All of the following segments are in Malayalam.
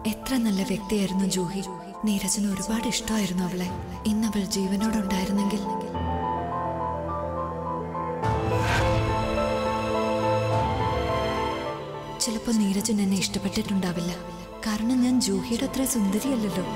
എത്ര നല്ല വ്യക്തിയായിരുന്നു ജൂഹി നീരജിന് ഒരുപാട് ഇഷ്ടമായിരുന്നു അവളെ ഇന്നവൾ ജീവനോടുണ്ടായിരുന്നെങ്കിൽ ചിലപ്പോ നീരജൻ എന്നെ ഇഷ്ടപ്പെട്ടിട്ടുണ്ടാവില്ല കാരണം ഞാൻ ജൂഹിയുടെ അത്ര സുന്ദരിയല്ലല്ലോ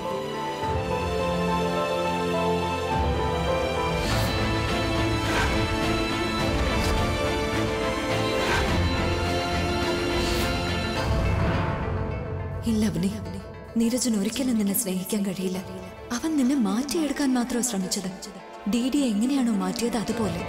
ഇല്ല അവനി നീരജൻ ഒരിക്കലും നിന്നെ സ്നേഹിക്കാൻ കഴിയില്ല അവൻ നിന്നെ മാറ്റിയെടുക്കാൻ മാത്രം ശ്രമിച്ചത് ഡി ഡി എങ്ങനെയാണോ മാറ്റിയത് അതുപോലെ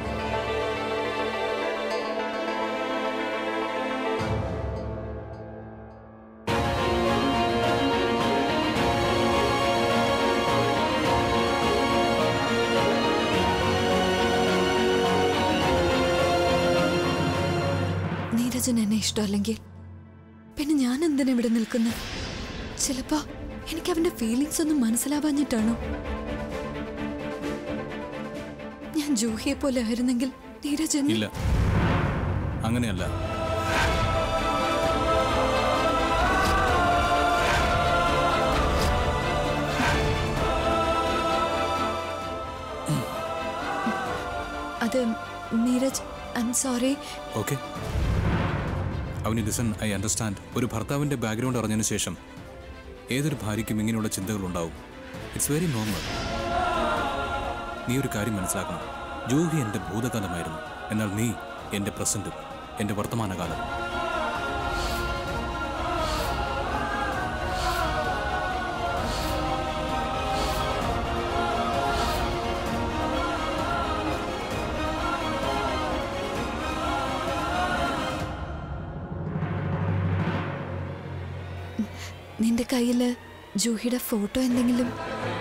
നീരജൻ എന്നെ ഇഷ്ടമല്ലെങ്കിൽ പിന്നെ ഞാൻ എന്തിനാ ഇവിടെ നിൽക്കുന്നത് ചിലപ്പോ എനിക്ക് അവന്റെ ഫീലിങ്സ് ഒന്നും മനസ്സിലാവാഞ്ഞിട്ടാണോ ഞാൻ ജൂഹിയെ പോലെ ആയിരുന്നെങ്കിൽ നീരജൻ ഇല്ല അങ്ങനെയല്ല അത് Neeraj I am sorry okay അവന് ലിസൺ ഐ അണ്ടർസ്റ്റാൻഡ് ഒരു ഭർത്താവിന്റെ ബാക്ക്ഗ്രൗണ്ട് അറിഞ്ഞതിന് ശേഷം ഏതൊരു ഭാര്യയ്ക്കും ഇങ്ങനെയുള്ള ചിന്തകൾ ഉണ്ടാവും ഇറ്റ്സ് വെരി നോർമൽ നീ ഒരു കാര്യം മനസ്സിലാക്കണം ജൂഹി എൻ്റെ ഭൂതകാലമായിരുന്നു എന്നാൽ നീ എൻ്റെ പ്രസന്റും എൻ്റെ വർത്തമാനകാലം നിന്റെ കയ്യില് ജൂഹിയുടെ ഫോട്ടോ എന്തെങ്കിലും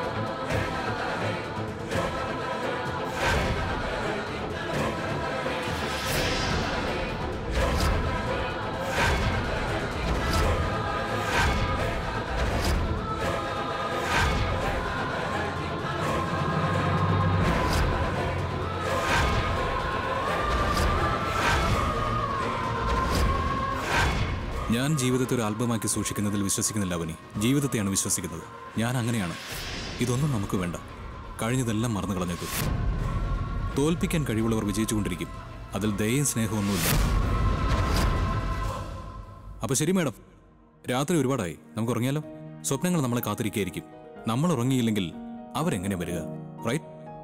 ഞാൻ ജീവിതത്തെ ഒരു ആൽബമാക്കി സൂക്ഷിക്കുന്നതിൽ വിശ്വസിക്കുന്നില്ല അവനി ജീവിതത്തെയാണ് വിശ്വസിക്കുന്നത് ഞാൻ അങ്ങനെയാണ് ഇതൊന്നും നമുക്ക് വേണ്ട കഴിഞ്ഞതെല്ലാം മറന്നു കളഞ്ഞേക്കും തോൽപ്പിക്കാൻ കഴിവുള്ളവർ വിജയിച്ചുകൊണ്ടിരിക്കും അതിൽ ദയയും സ്നേഹമൊന്നുമില്ല അപ്പൊ ശരി മാഡം രാത്രി ഒരുപാടായി നമുക്ക് ഉറങ്ങിയാലോ സ്വപ്നങ്ങൾ നമ്മളെ കാത്തിരിക്കുകയായിരിക്കും നമ്മൾ ഉറങ്ങിയില്ലെങ്കിൽ അവരെങ്ങനെ വരിക റൈറ്റ്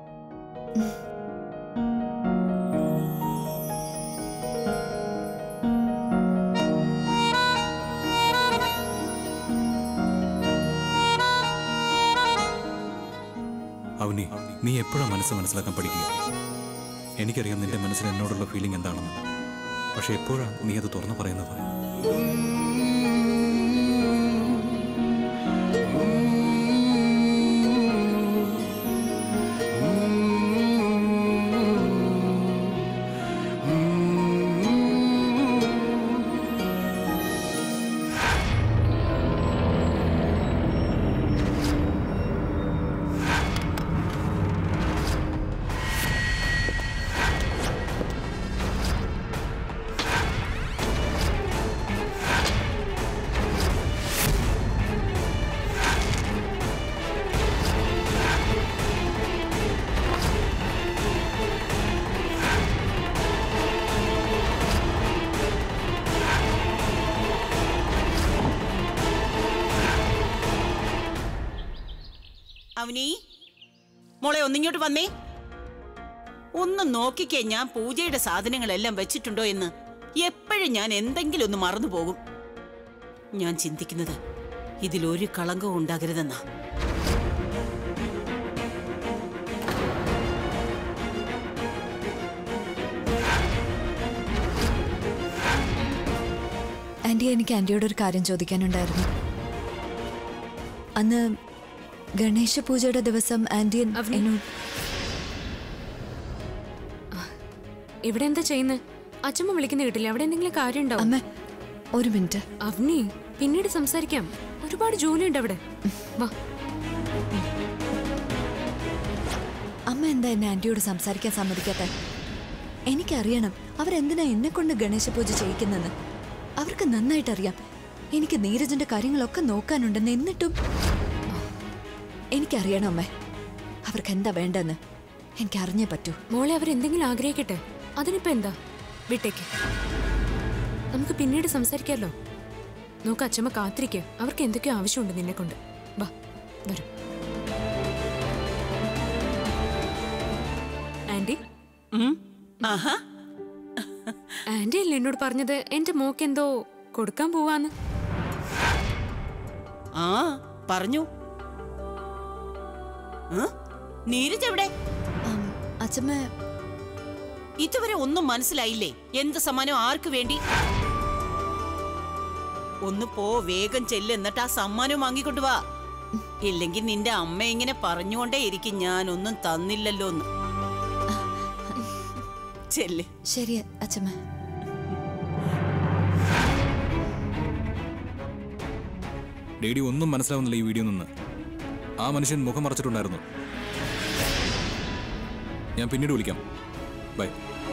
അവനി നീ എപ്പോഴാണ് മനസ്സ് മനസ്സിലാക്കാൻ പഠിക്കുക എനിക്കറിയാം നിന്റെ മനസ്സിൽ എന്നോടുള്ള ഫീലിംഗ് എന്താണെന്ന് പക്ഷെ എപ്പോഴാണ് നീ അത് തുറന്നു പറയുന്നത് അവനീ മോളെ ഒന്നിങ്ങോട്ട് വന്നേ ഒന്ന് നോക്കിക്കേ ഞാൻ പൂജയുടെ സാധനങ്ങളെല്ലാം വെച്ചിട്ടുണ്ടോ എന്ന് എപ്പോഴും ഞാൻ എന്തെങ്കിലും ഒന്ന് മറന്നു പോകും ഞാൻ ചിന്തിക്കുന്നത് ഇതിലൊരു കളങ്കവും ഉണ്ടാകരുതെന്നാ ആന്റി എനിക്ക് ആന്റിയോട് ഒരു കാര്യം ചോദിക്കാനുണ്ടായിരുന്നു അന്ന് ഗണേശ പൂജയുടെ ദിവസം ആന്റി എന്നോട് ഇവിടെ എന്താ ചെയ്യുന്നത് അച്ഛമ്മ വിളിക്കുന്ന കേട്ടില്ല അവിടെ എന്തെങ്കിലും കാര്യം ഉണ്ടാവും അമ്മ ഒരു മിനിറ്റ് അവനി പിന്നീട് സംസാരിക്കാം ഒരുപാട് ജോലിയുണ്ട് അവിടെ വാ അമ്മ എന്താ എന്നെ ആന്റിയോട് സംസാരിക്കാൻ സമ്മതിക്കാത്ത എനിക്കറിയണം അവരെന്തിനാ എന്നെ കൊണ്ട് ഗണേശ പൂജ ചെയ്യിക്കുന്നെന്ന് അവർക്ക് നന്നായിട്ട് അറിയാം എനിക്ക് നീരജിന്റെ കാര്യങ്ങളൊക്കെ നോക്കാനുണ്ടെന്ന് എന്നിട്ടും എനിക്കറിയണം അമ്മേ അവർക്ക് എന്താ വേണ്ടെന്ന് എനിക്ക് അറിഞ്ഞേ പറ്റൂ മോളെ അവരെന്തെങ്കിലും ആഗ്രഹിക്കട്ടെ അതിനിപ്പോ എന്താ വിട്ടേക്ക് നമുക്ക് പിന്നീട് സംസാരിക്കാമല്ലോ നോക്ക് അച്ഛമ്മ കാത്തിരിക്കുക അവർക്ക് എന്തൊക്കെയോ ആവശ്യമുണ്ട് നിന്നെ കൊണ്ട് വാ വരും ആന്റി ഉം. ആഹാ ആന്റി അല്ലേ എന്നോട് പറഞ്ഞത് എന്റെ മോക്ക് എന്തോ കൊടുക്കാൻ പോവാന്ന് ആ പറഞ്ഞു ആ? നീരജ് എവിടെ ആം, അച്ഛമ്മ ഇതുവരെ ഒന്നും മനസ്സിലായില്ലേ എന്ത് സമ്മാനം ആർക്ക് വേണ്ടി ഒന്ന് പോ വേഗം ചെല്ല് എന്നിട്ട് ആ സമ്മാനം വാങ്ങിക്കൊണ്ട് വാ ഇല്ലെങ്കിൽ നിന്റെ അമ്മ ഇങ്ങനെ പറഞ്ഞുകൊണ്ടേ ഇരിക്കും ഞാനൊന്നും തന്നില്ലല്ലോ എന്ന് ചെല്ല് ശരി അച്ഛമ്മ ഡേഡി ഒന്നും മനസ്സിലാവുന്നില്ല ഈ വീഡിയോ നിന്ന് ആ മനുഷ്യൻ മുഖം മറച്ചിട്ടുണ്ടായിരുന്നു ഞാൻ പിന്നീട് വിളിക്കാം ബൈ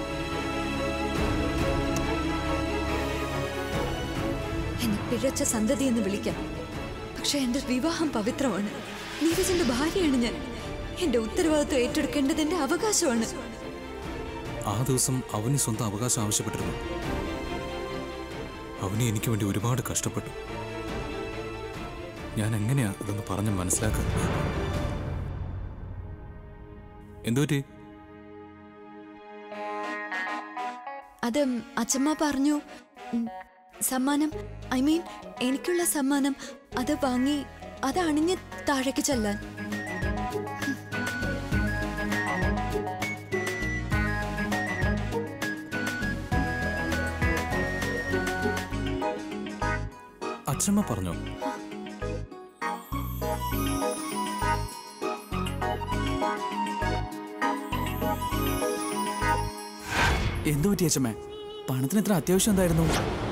എന്നെ പിഴച്ച സന്തതി എന്ന് വിളിക്കാം പക്ഷെ എന്റെ വിവാഹം പവിത്രമാണ് നീരജിന്റെ ഭാര്യയാണ് ഞാൻ എന്റെ ഉത്തരവാദിത്വം ഏറ്റെടുക്കേണ്ടത് എന്റെ അവകാശമാണ് ആ ദിവസം അവന് സ്വന്തം അവകാശം ആവശ്യപ്പെട്ടിരുന്നു അവന് എനിക്ക് വേണ്ടി ഒരുപാട് കഷ്ടപ്പെട്ടു ഞാൻ എങ്ങനെയാ ഇതൊന്ന് പറഞ്ഞ് മനസ്സിലാക്കുക എന്തുപറ്റി അത് അച്ഛമ്മ പറഞ്ഞു ഉം, സമ്മാനം ഐ മീൻ എനിക്കുള്ള സമ്മാനം അത് വാങ്ങി അത് അണിഞ്ഞ് താഴേക്ക് ചെല്ലാൻ അച്ഛമ്മ പറഞ്ഞോ എന്തു പറ്റി അച്ഛമ്മേ പണത്തിന് എത്ര അത്യാവശ്യം എന്തായിരുന്നു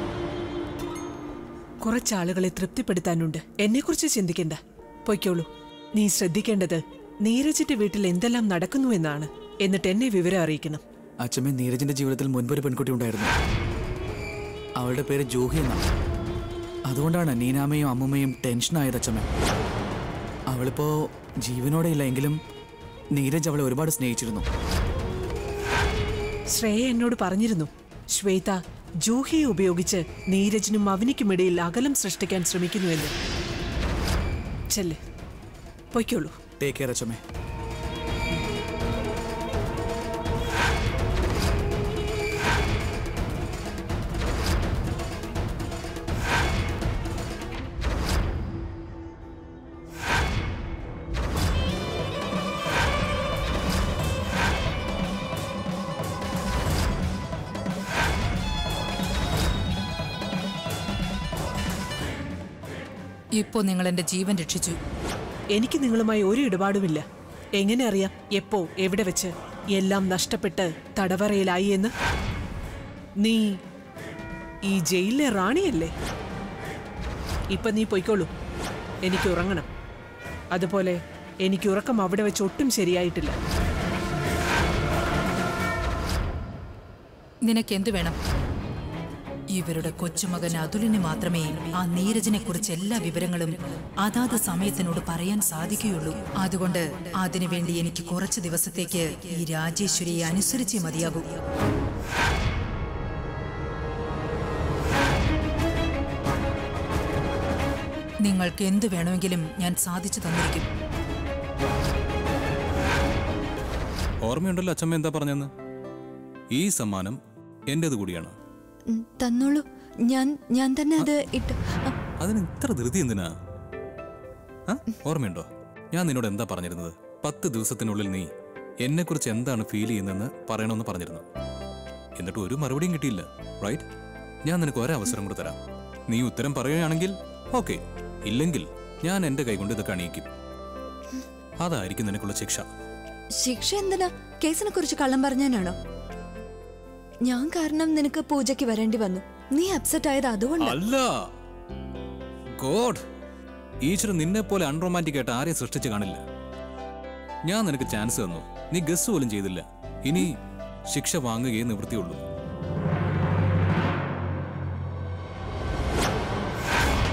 കുറച്ചാളുകളെ തൃപ്തിപ്പെടുത്താനുണ്ട് എന്നെക്കുറിച്ച് ചിന്തിക്കണ്ട പൊയ്ക്കോളൂ നീ ശ്രദ്ധിക്കേണ്ടത് നീരജിന്റെ വീട്ടിൽ എന്തെല്ലാം നടക്കുന്നു എന്നാണ് എന്നിട്ട് എന്നെ വിവരം അറിയിക്കണം അച്ഛമ്മ നീരജിന്റെ ജീവിതത്തിൽ മുൻപൊരു പെൺകുട്ടി ഉണ്ടായിരുന്നു അവളുടെ പേര് ജൂഹി എന്നാണ് അതുകൊണ്ടാണ് നീനാമയും അമ്മുമ്മയും ടെൻഷനായത് അച്ഛമ്മ അവളിപ്പോ ജീവനോടെ ഇല്ല എങ്കിലും നീരജ് അവളെ ഒരുപാട് സ്നേഹിച്ചിരുന്നു ശ്രേയ എന്നോട് പറഞ്ഞിരുന്നു ശ്വേത ജൂഹിയെ ഉപയോഗിച്ച് നീരജിനും അവനിക്കുമിടയിൽ അകലം സൃഷ്ടിക്കാൻ ശ്രമിക്കുന്നുവെന്ന് ചെല്ല് പൊയ്ക്കോളൂ ടേക്ക് കെയർ അച്ഛമ്മേ ഇപ്പോൾ നിങ്ങൾ എന്റെ ജീവൻ രക്ഷിച്ചു എനിക്ക് നിങ്ങളുമായി ഒരു ഇടപാടുമില്ല എങ്ങനെ അറിയാം എപ്പോ എവിടെ വെച്ച് എല്ലാം നഷ്ടപ്പെട്ട് തടവറയിലായി എന്ന് നീ ഈ ജയിലിലെ റാണിയല്ലേ ഇപ്പൊ നീ പൊയ്ക്കോളൂ എനിക്ക് ഉറങ്ങണം അതുപോലെ എനിക്ക് ഉറക്കം അവിടെ വെച്ച് ഒട്ടും ശരിയായിട്ടില്ല നിനക്ക് എന്തു വേണം ഇവരുടെ കൊച്ചുമകൻ അതുലിന് മാത്രമേ ആ നീരജിനെ കുറിച്ച് എല്ലാ വിവരങ്ങളും അതാത് സമയത്തിനോട് പറയാൻ സാധിക്കുകയുള്ളൂ അതുകൊണ്ട് അതിനുവേണ്ടി എനിക്ക് കുറച്ച് ദിവസത്തേക്ക് ഈ രാജേശ്വരിയെ അനുസരിച്ചേ മതിയാകൂ നിങ്ങൾക്ക് എന്തു വേണമെങ്കിലും ഞാൻ സാധിച്ചു തന്നിരിക്കും ഓർമ്മയുണ്ടല്ലോ അച്ഛമ്മ എന്താ പറഞ്ഞെന്ന് ഈ സമ്മാനം എന്റേത് കൂടിയാണ് ഉം, തന്നോളൂ ഞാൻ ഞാൻ തന്നെ അത് ഇട്ട് ആ, അതിന് ഇത്ര ധൃതി എന്തിനാ ആ? ഓർമ്മയുണ്ടോ ഞാൻ നിന്നോട് എന്താ പറഞ്ഞിരുന്നത് പത്ത് ദിവസത്തിനുള്ളിൽ നീ എന്നെക്കുറിച്ച് എന്താണ് ഫീൽ ചെയ്യുന്നതെന്ന് പറയണമെന്ന് പറഞ്ഞിരുന്നു എന്നിട്ട് ഒരു മറുപടിയും കിട്ടിയില്ല റൈറ്റ് ഞാൻ നിനക്ക് ഒരവസരം കൂടെ തരാം നീ ഉത്തരം പറയുകയാണെങ്കിൽ ഓക്കെ ഇല്ലെങ്കിൽ ഞാൻ എന്റെ കൈകൊണ്ട് ഇതൊക്കെ അണിയിക്കും അതായിരിക്കും നിനക്കുള്ള ശിക്ഷ ശിക്ഷ എന്തിനാ കേസിനെ കുറിച്ച് കള്ളം പറഞ്ഞാനാണോ ഞാൻ കാരണം നിനക്ക് പൂജയ്ക്ക് വരേണ്ടി വന്നു നീ അപ്സെറ്റ് ആയത് അതുകൊണ്ട് അല്ല ഗോഡ് ഈശ്വരൻ നിന്നെ പോലെ അൺറൊമാൻറ്റിക് ആയിട്ട് ആരെയും സൃഷ്ടിച്ച് കാണില്ല ഞാൻ നിനക്ക് ചാൻസ് തന്നു നീ ഗസ് പോലും ചെയ്തില്ല ഇനി ശിക്ഷ വാങ്ങുകയേ നിവൃത്തിയുള്ളൂ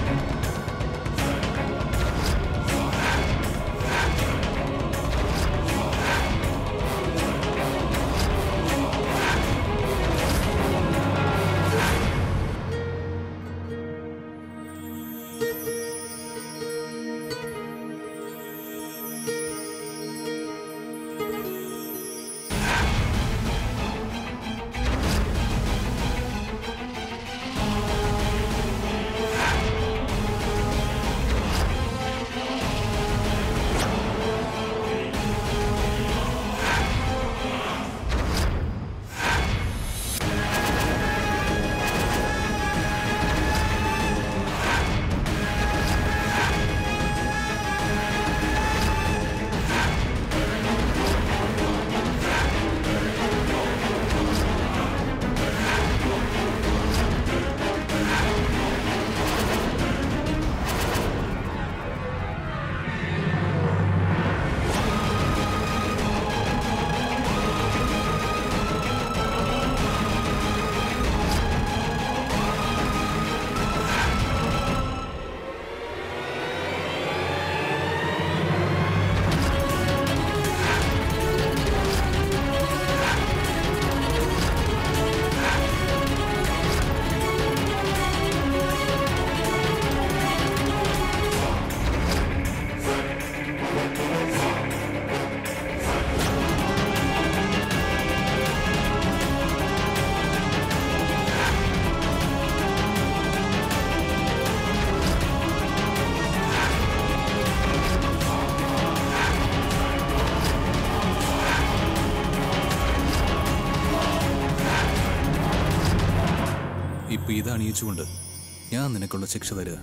സ്നേഹിച്ചുകൊണ്ട് ഞാൻ നിനക്കുള്ള ശിക്ഷ തരിക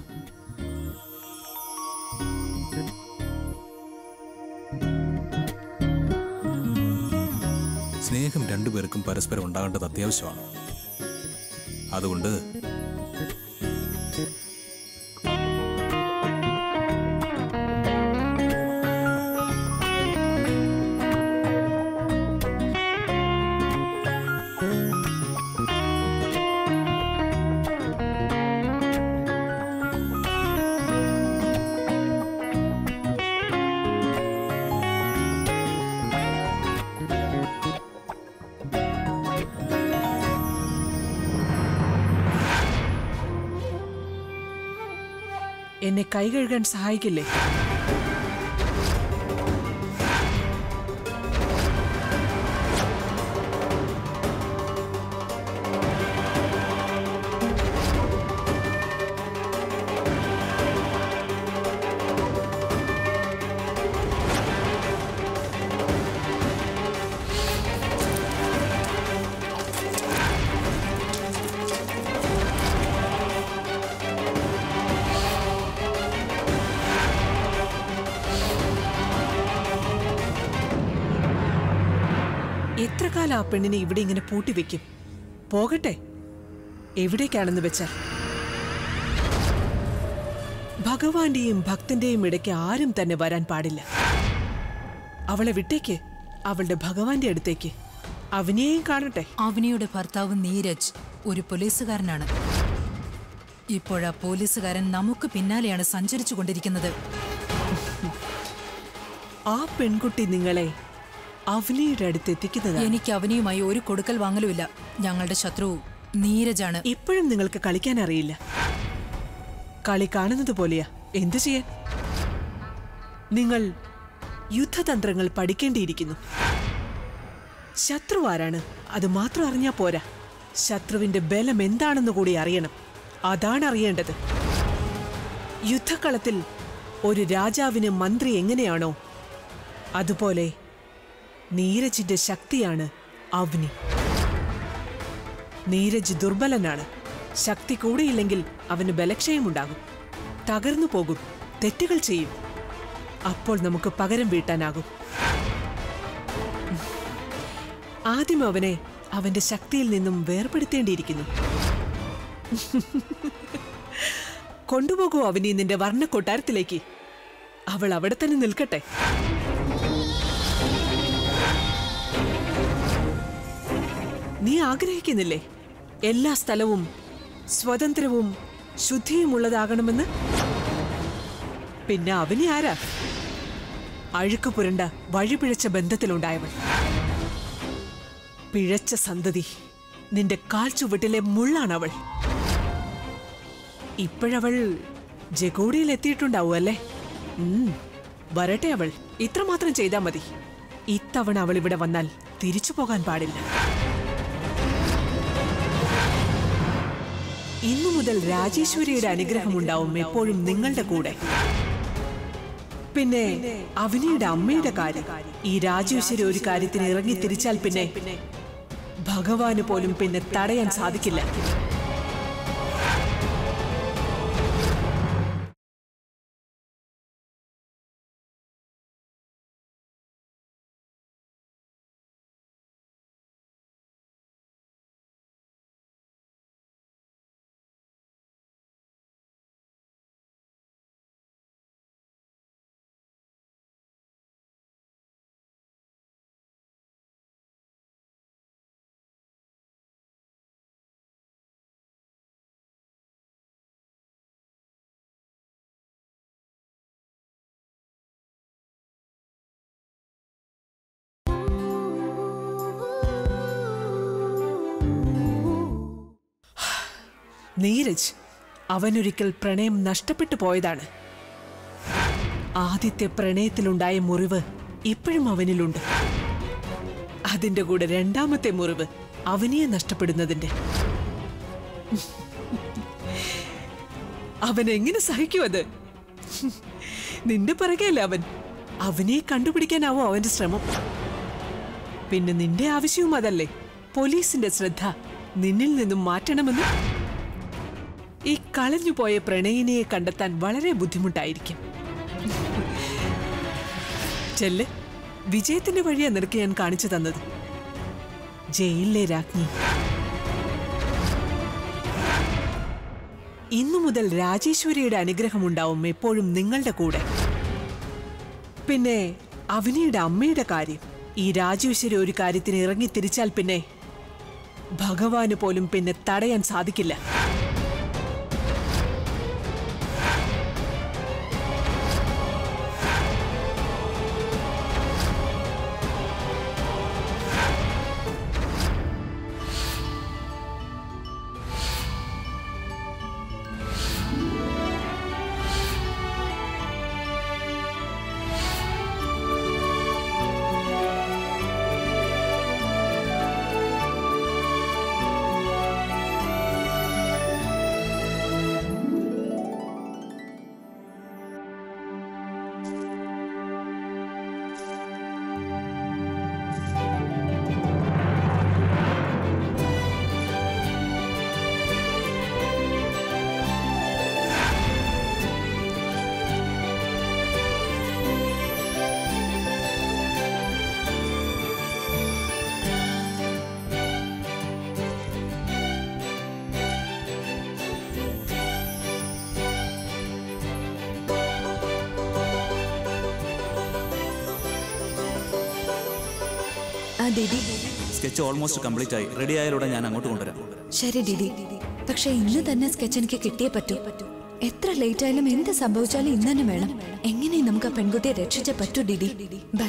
സ്നേഹം രണ്ടുപേർക്കും പരസ്പരം ഉണ്ടാകേണ്ടത് അത്യാവശ്യമാണ് അതുകൊണ്ട് എന്നെ കൈ കഴുകാൻ സഹായിക്കില്ലേ എത്ര കാലം ആ പെണ്ണിനെ ഇവിടെ ഇങ്ങനെ പൂട്ടിവെക്കും പോകട്ടെ എവിടേക്കാണെന്ന് വെച്ചാൽ ഭഗവാന്റെയും ഭക്തന്റെയും ഇടയ്ക്ക് ആരും തന്നെ വരാൻ പാടില്ല അവളെ വിട്ടേക്ക് അവളുടെ ഭഗവാന്റെ അടുത്തേക്ക് അവനെയും കാണട്ടെ അവനിയുടെ ഭർത്താവ് നീരജ് ഒരു പോലീസുകാരനാണ് ഇപ്പോഴാ പോലീസുകാരൻ നമുക്ക് പിന്നാലെയാണ് സഞ്ചരിച്ചു കൊണ്ടിരിക്കുന്നത് ആ പെൺകുട്ടി നിങ്ങളെ അവനിയുടെ അടുത്ത് എത്തിക്കുന്നതാണ് എനിക്ക് അവനിയുമായി ഒരു കൊടുക്കൽ വാങ്ങലുമില്ല ഞങ്ങളുടെ ശത്രു നീരജാണ് ഇപ്പോഴും നിങ്ങൾക്ക് കളിക്കാൻ അറിയില്ല കളി കാണുന്നത് പോലെയാ എന്തു ചെയ്യാൻ നിങ്ങൾ യുദ്ധതന്ത്രങ്ങൾ പഠിക്കേണ്ടിയിരിക്കുന്നു ശത്രു ആരാണ് അത് മാത്രം അറിഞ്ഞാ പോരാ ശത്രുവിന്റെ ബലം എന്താണെന്ന് കൂടി അറിയണം അതാണ് അറിയേണ്ടത് യുദ്ധക്കളത്തിൽ ഒരു രാജാവിന് മന്ത്രി എങ്ങനെയാണോ അതുപോലെ നീരജിന്റെ ശക്തിയാണ് അവനി നീരജ് ദുർബലനാണ് ശക്തി കൂടിയില്ലെങ്കിൽ അവന് ബലക്ഷയമുണ്ടാകും തകർന്നു പോകും തെറ്റുകൾ ചെയ്യും അപ്പോൾ നമുക്ക് പകരം വീട്ടാനാകും ആദ്യം അവനെ അവന്റെ ശക്തിയിൽ നിന്നും വേർപെടുത്തേണ്ടിയിരിക്കുന്നു കൊണ്ടുപോകൂ അവനെ നിന്റെ വർണ്ണ കൊട്ടാരത്തിലേക്ക് അവൾ അവിടെ തന്നെ നിൽക്കട്ടെ നീ ആഗ്രഹിക്കുന്നില്ലേ എല്ലാ സ്ഥലവും സ്വതന്ത്രവും ശുദ്ധിയുമുള്ളതാകണമെന്ന് പിന്നെ അവനെ ആരാ അഴുക്ക് പുരണ്ട വഴിപിഴച്ച ബന്ധത്തിലുണ്ടായവൾ പിഴച്ച സന്തതി നിന്റെ കാൽ ചുവട്ടിലെ മുള്ളാണവൾ ഇപ്പോഴവൾ ജഗോഡിയിൽ എത്തിയിട്ടുണ്ടാവും അല്ലേ ഉം, വരട്ടെ അവൾ ഇത്രമാത്രം ചെയ്താൽ മതി ഇത്തവണ അവൾ ഇവിടെ വന്നാൽ തിരിച്ചു പോകാൻ പാടില്ല ഇന്നു മുതൽ രാജേശ്വരിയുടെ അനുഗ്രഹമുണ്ടാവും എപ്പോഴും നിങ്ങളുടെ കൂടെ പിന്നെ അവനിയുടെ അമ്മയുടെ കാര്യം ഈ രാജേശ്വരി ഒരു കാര്യത്തിന് ഇറങ്ങി തിരിച്ചാൽ പിന്നെ ഭഗവാന് പോലും പിന്നെ തടയാൻ സാധിക്കില്ല നീരജ് അവനൊരിക്കൽ പ്രണയം നഷ്ടപ്പെട്ടു പോയതാണ് ആദ്യത്തെ പ്രണയത്തിലുണ്ടായ മുറിവ് ഇപ്പോഴും അവനിലുണ്ട് അതിന്റെ കൂടെ രണ്ടാമത്തെ മുറിവ് അവനെയെ നഷ്ടപ്പെടുന്നതിന്റെ അവൻ എങ്ങനെ സഹിക്കും അത് നിന്റെ പിറകെയല്ല അവൻ അവനെ കണ്ടുപിടിക്കാനാവോ അവന്റെ ശ്രമം പിന്നെ നിന്റെ ആവശ്യവും അതല്ലേ പോലീസിന്റെ ശ്രദ്ധ നിന്നിൽ നിന്നും മാറ്റണമെന്ന് ഈ കളഞ്ഞുപോയ പ്രണയിനിയെ കണ്ടെത്താൻ വളരെ ബുദ്ധിമുട്ടായിരിക്കും ചെല്ല് വിജയത്തിന്റെ വഴിയാ നിനക്ക് ഞാൻ കാണിച്ചു തന്നത് ജയിലിലെ രാജ്ഞി ഇന്നു മുതൽ രാജേശ്വരിയുടെ അനുഗ്രഹമുണ്ടാവും എപ്പോഴും നിങ്ങളുടെ കൂടെ പിന്നെ അവനിയുടെ അമ്മയുടെ കാര്യം ഈ രാജേശ്വരി ഒരു കാര്യത്തിന് ഇറങ്ങി തിരിച്ചാൽ പിന്നെ ഭഗവാന് പോലും പിന്നെ തടയാൻ സാധിക്കില്ല ആ ഡിഡി സ്കെച്ച് ഓൾമോസ്റ്റ് കംപ്ലീറ്റ് ആയി റെഡി ആയാലൂടെ ഞാൻ അങ്ങോട്ട് കൊണ്ടുവരാം ശരി ഡിഡി പക്ഷെ ഇന്ന് തന്നെ സ്കെച്ച് എനിക്ക് കിട്ടിയേ പറ്റൂ എത്ര ലേറ്റ് ആയാലും എന്ത് സംഭവിച്ചാലും ഇന്ന് തന്നെ വേണം എങ്ങനെയും നമുക്ക് ആ പെൺകുട്ടിയെ രക്ഷിച്ചേ പറ്റൂ ഡിഡി ബൈ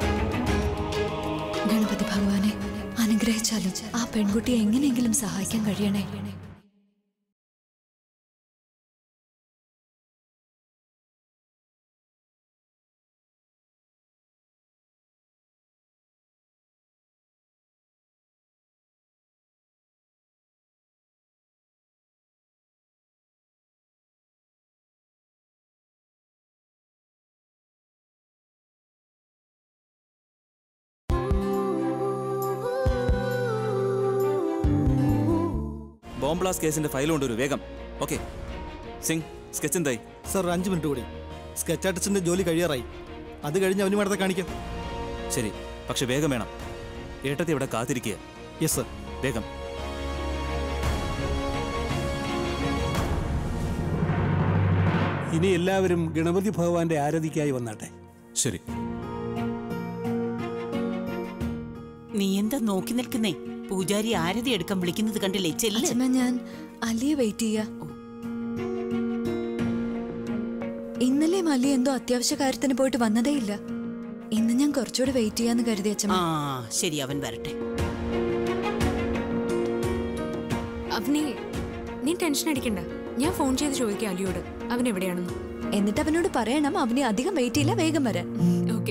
ഗണപതി ഭഗവാനെ അനുഗ്രഹിച്ചാലും ആ പെൺകുട്ടിയെ എങ്ങനെയെങ്കിലും സഹായിക്കാൻ കഴിയണേ ബോംബ് ബ്ലാസ്റ്റ് കേസിന്റെ ഫയൽ കൊണ്ടുവരൂ വേഗം ഓക്കെ സിംഗ് സ്കെച്ച് എന്തായി സർ ഒരു അഞ്ച് മിനിറ്റ് കൂടി സ്കെച്ച് ആർട്ടിസ്റ്റിന്റെ ജോലി കഴിയാറായി അത് കഴിഞ്ഞ് അവന് വേണ്ടത് കാണിക്കാം ശരി പക്ഷെ വേഗം വേണം ഏട്ടത്തി ഇവിടെ കാത്തിരിക്കുക യെസ് സർ വേഗം ഇനി എല്ലാവരും ഗണപതി ഭഗവാന്റെ ആരതിക്കായി വന്നാട്ടെ ശരി നീ എന്താ നോക്കി നിൽക്കുന്നേ പൂജാരി ആരതി എടുക്കാൻ വിളിക്കുന്നത് കണ്ടില്ലേ ചെല്ല് അച്ഛമ്മ ഞാൻ അലിയെ വെയിറ്റ് ചെയ്യാ ഇന്നലെയും അലി എന്തോ അത്യാവശ്യ കാര്യത്തിന് പോയിട്ട് വന്നതേ ഇല്ല ഇന്ന് ഞാൻ കുറച്ചുകൂടെ വെയിറ്റ് ചെയ്യാന്ന് കരുതി അച്ഛമ്മ ആ ശരി അവൻ വരട്ടെ അവനെ നീ ടെൻഷൻ അടിക്കണ്ട ഞാൻ ഫോൺ ചെയ്ത് ചോദിക്കാം അലിയോട് അവൻ എവിടെയാണെന്ന് എന്നിട്ട് അവനോട് പറയണം അവനെ അധികം വെയിറ്റ് ചെയ്യില്ല വേഗം വരാൻ ഓക്കെ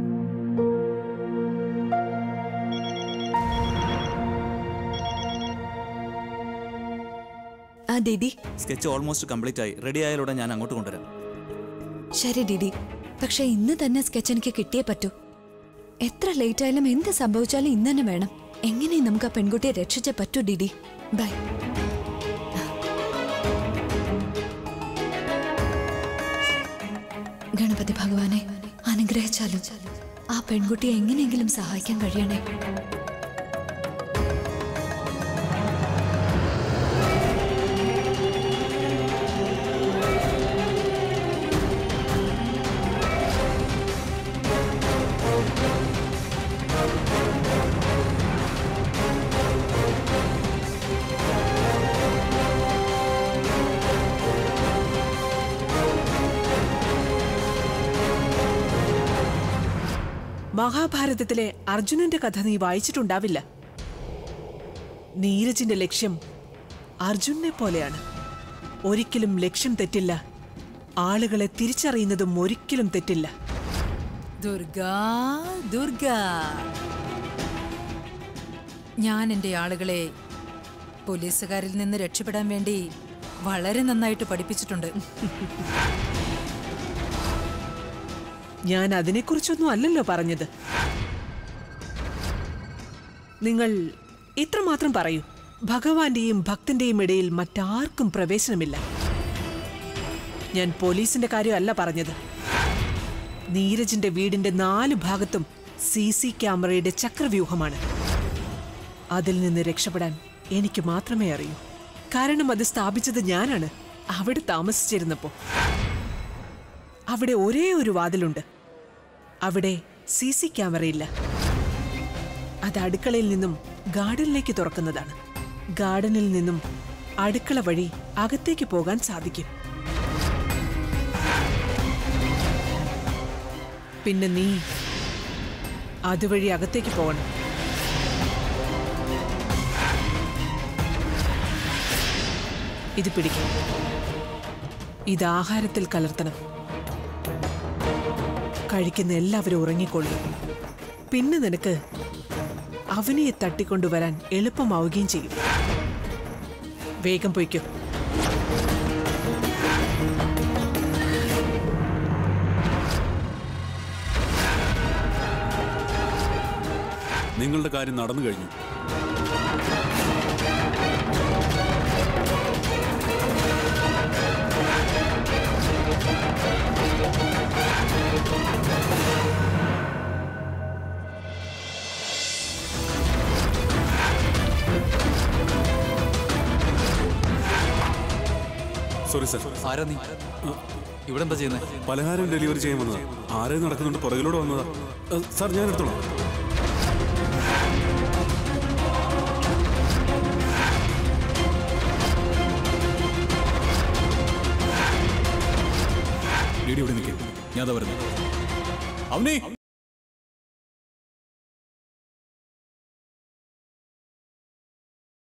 ആ ഡിഡി സ്കെച്ച് ഓൾമോസ്റ്റ് കംപ്ലീറ്റ് ആയി റെഡി ആയാലൂടെ ഞാൻ അങ്ങോട്ട് കൊണ്ടുവരാം ശരി ഡിഡി പക്ഷെ ഇന്ന് തന്നെ സ്കെച്ച് എനിക്ക് കിട്ടിയേ പറ്റൂ എത്ര ലേറ്റ് ആയാലും എന്ത് സംഭവിച്ചാലും ഇന്ന് തന്നെ വേണം എങ്ങനെയും നമുക്ക് ആ പെൺകുട്ടിയെ രക്ഷിച്ചേ പറ്റൂ ഡിഡി ബൈ ഗണപതി ഭഗവാനെ അനുഗ്രഹിച്ചാലും ആ പെൺകുട്ടിയെ എങ്ങനെയെങ്കിലും സഹായിക്കാൻ കഴിയണേ മഹാഭാരതത്തിലെ അർജുനന്റെ കഥ നീ വായിച്ചിട്ടുണ്ടാവില്ല നീരജിന്റെ ലക്ഷ്യം അർജുനെ പോലെയാണ് ഒരിക്കലും ലക്ഷ്യം തെറ്റില്ല ആളുകളെ തിരിച്ചറിയുന്നതും ഒരിക്കലും തെറ്റില്ല ദുർഗാ ദുർഗാ ഞാൻ എൻ്റെ ആളുകളെ പോലീസുകാരിൽ നിന്ന് രക്ഷപ്പെടാൻ വേണ്ടി വളരെ നന്നായിട്ട് പഠിപ്പിച്ചിട്ടുണ്ട് ഞാൻ അതിനെക്കുറിച്ചൊന്നും അല്ലല്ലോ പറഞ്ഞത് നിങ്ങൾ ഇത്രമാത്രം പറയൂ ഭഗവാന്റെയും ഭക്തന്റെയും ഇടയിൽ മറ്റാർക്കും പ്രവേശനമില്ല ഞാൻ പോലീസിന്റെ കാര്യമല്ല പറഞ്ഞത് നീരജിന്റെ വീടിന്റെ നാല് ഭാഗത്തും സി സി ക്യാമറയുടെ ചക്രവ്യൂഹമാണ് അതിൽ നിന്ന് രക്ഷപ്പെടാൻ എനിക്ക് മാത്രമേ അറിയൂ കാരണം അത് സ്ഥാപിച്ചത് ഞാനാണ് അവിടെ താമസിച്ചിരുന്നപ്പോ അവിടെ ഒരേ ഒരു വാതിലുണ്ട് അവിടെ സി സി ക്യാമറയില്ല അത് അടുക്കളയിൽ നിന്നും ഗാർഡനിലേക്ക് തുറക്കുന്നതാണ് ഗാർഡനിൽ നിന്നും അടുക്കള വഴി അകത്തേക്ക് പോകാൻ സാധിക്കും പിന്നെ നീ അതുവഴി അകത്തേക്ക് പോകണം ഇത് പിടിക്കും ഇത് ആഹാരത്തിൽ കലർത്തണം കഴിക്കുന്ന എല്ലാവരും ഉറങ്ങിക്കൊള്ളും പിന്നെ നിനക്ക് അവനെ തട്ടിക്കൊണ്ടുവരാൻ എളുപ്പമാവുകയും ചെയ്യും വേഗം പൊയ്ക്കോ നിങ്ങളുടെ കാര്യം നടന്നു കഴിഞ്ഞു സോറി സാർ ആരാ നീ ഇവിടെ എന്താ ചെയ്യുന്നത് പലഹാരം ഡെലിവറി ചെയ്യാൻ വന്നതാ ആരെയും നടക്കുന്നുണ്ട് പുറകിലൂടെ വന്നതാ ഏ, സാർ ഞാൻ എടുത്തോളാം ഡിഡി ഇവിടെ നിൽക്കും ഞാൻ അതാ വരുന്നത് അവനേ